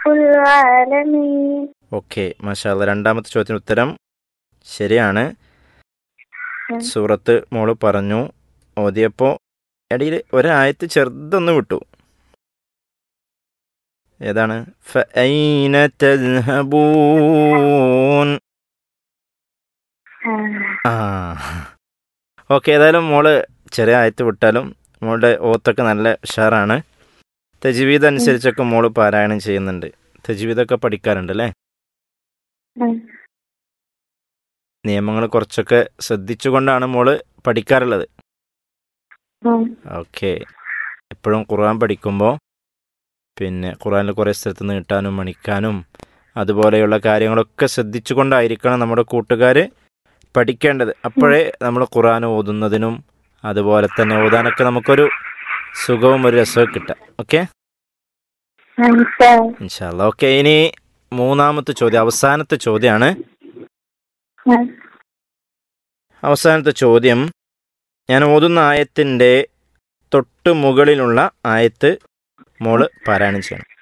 العالمين okay മാഷാല്ല രണ്ടാമത്തെ ചോദ്യത്തിന് ഉത്തരം ശരിയാണ് ഉം. സൂറത്ത് മോള് പറഞ്ഞു ഓതിയപ്പോൾ ഇടയിൽ ഒരായത്ത് ചെറുതൊന്ന് വിട്ടു ഏതാണ് فأين تذهبون آه. ആ ഓക്കെ ഏതായാലും മോള് ചെറിയ ആയത്ത് വിട്ടാലും മോളുടെ ഓത്തൊക്കെ നല്ല ഉഷാറാണ് തജ്വീദ് അനുസരിച്ചൊക്കെ മോള് പാരായണം ചെയ്യുന്നുണ്ട് തജ്വീദൊക്കെ പഠിക്കാറുണ്ട് അല്ലേ ഉം. നിയമങ്ങൾ കുറച്ചൊക്കെ ശ്രദ്ധിച്ചുകൊണ്ടാണ് മോള് പഠിക്കാറുള്ളത് ഉം. ഓക്കെ എപ്പോഴും ഖുർആൻ പഠിക്കുമ്പോൾ പിന്നെ ഖുർആനിൽ കുറേ സ്ഥലത്ത് നീട്ടാനും മണിക്കാനും അതുപോലെയുള്ള കാര്യങ്ങളൊക്കെ ശ്രദ്ധിച്ചുകൊണ്ടായിരിക്കണം നമ്മുടെ കൂട്ടുകാർ പഠിക്കേണ്ടത് അപ്പോഴേ നമ്മൾ ഖുർആൻ ഓതുന്നതിനും അതുപോലെ തന്നെ ഓതാനൊക്കെ നമുക്കൊരു സുഖവും ഒരു രസവും കിട്ടാം ഓക്കെ മനസ്സിലായി ഇൻഷാല്ല ഓക്കെ ഇനി മൂന്നാമത്തെ ചോദ്യം അവസാനത്തെ ചോദ്യമാണ് ഉം. അവസാനത്തെ ചോദ്യം ഞാൻ ഓതുന്ന ആയത്തിൻ്റെ തൊട്ട് മുകളിലുള്ള ആയത്ത് മോള് പാരായണം ചെയ്യണം